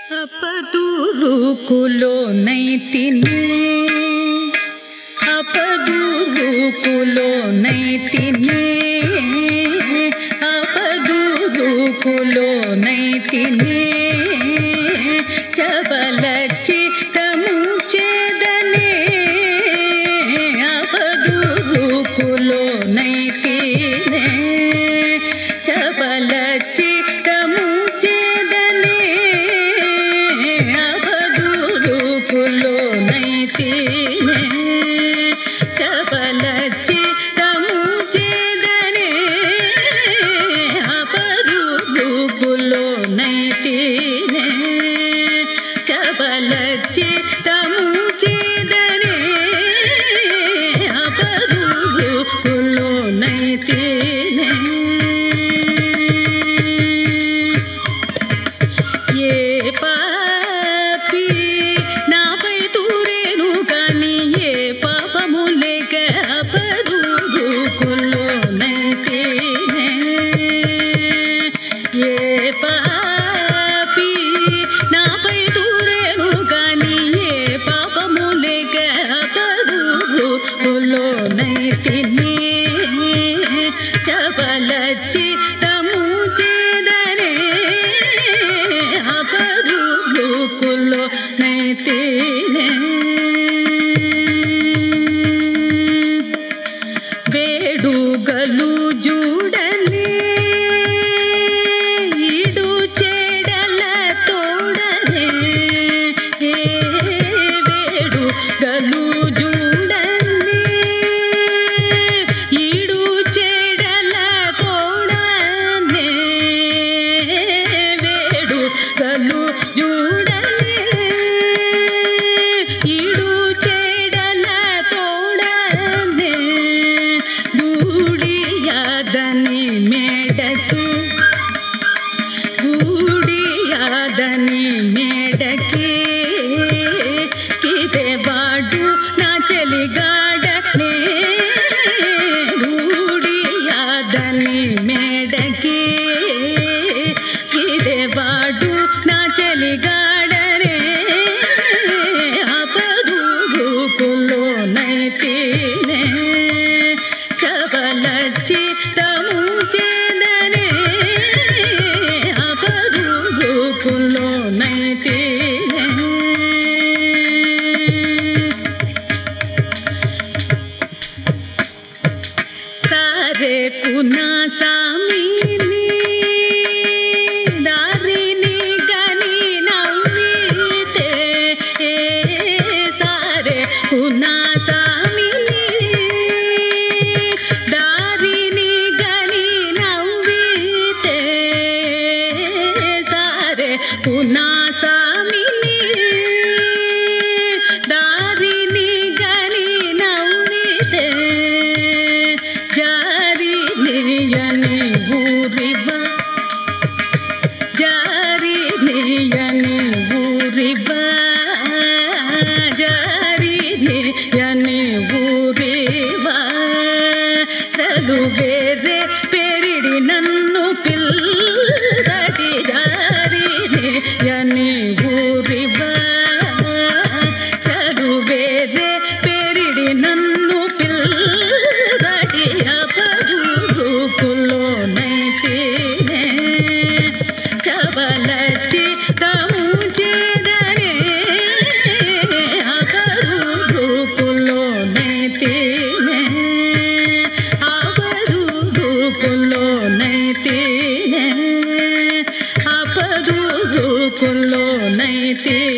అపదూరుకులో నైతినే అపదూరుకులో నైతినే అపదూరుకులో నైతినే చబల చిత్తము చేదనే అపదూరుకులో నైతినే చబల చిత్తము చేదనే అపదూరుకులో నైతినే చబల చిత్తము చేదనే అపదూరుకులో నైతినే చబల చిత్తము చేదనే అపదూరుకులో నైతినే ఏ పాపి నాపై తూరేను కానీ ఏ పాపము లేక అపదూరుకులో నైతేనే ఏ పాపి నాపై తూరేను కానీ ఏ పాపము లేక అపదూరుకులో నైతినే చబలచి తము చేదనే అపదూరుకులో నైతినే వేడుగలు జూడలే ఈడు చెడల తోడలే ఏ వేడుగలు జూడలే ఈడు చెడల తోడలే వేడుగలు జూడలే ఈడు చెడల తోడలే గూడియాదని మేడకు గూడియాదని మేడకి కిదెవాడు నా చెలిగాడనే గూడియాదని మేడకి కిదెవాడు నా చెలిగాడనే అపదూరుకులో నైతినే చబలచి తము చేదనే అపదూరుకులో నైతినే సారే కునా సామిని దారిని గని నవ్వితే సారే కునా సామిని దారిని గని నవ్వితే సారే కునా సామిని దారిని గని నవ్వితే జారి నియని ఊరివ జారి నియని ఊరివ జారి నియని ఊరివ చదువేరే పెరిడి నన్ను పిల్లడి జారి నియని ఊరివ చదువేరే పెరిడి నన్ను పిల్లడి అపదూరుకులో నైతినే చబలచి తము చేదనే అపదూరుకులో నైతినే అపదూరుకులో నైతినే అపదూరుకులో నైతినే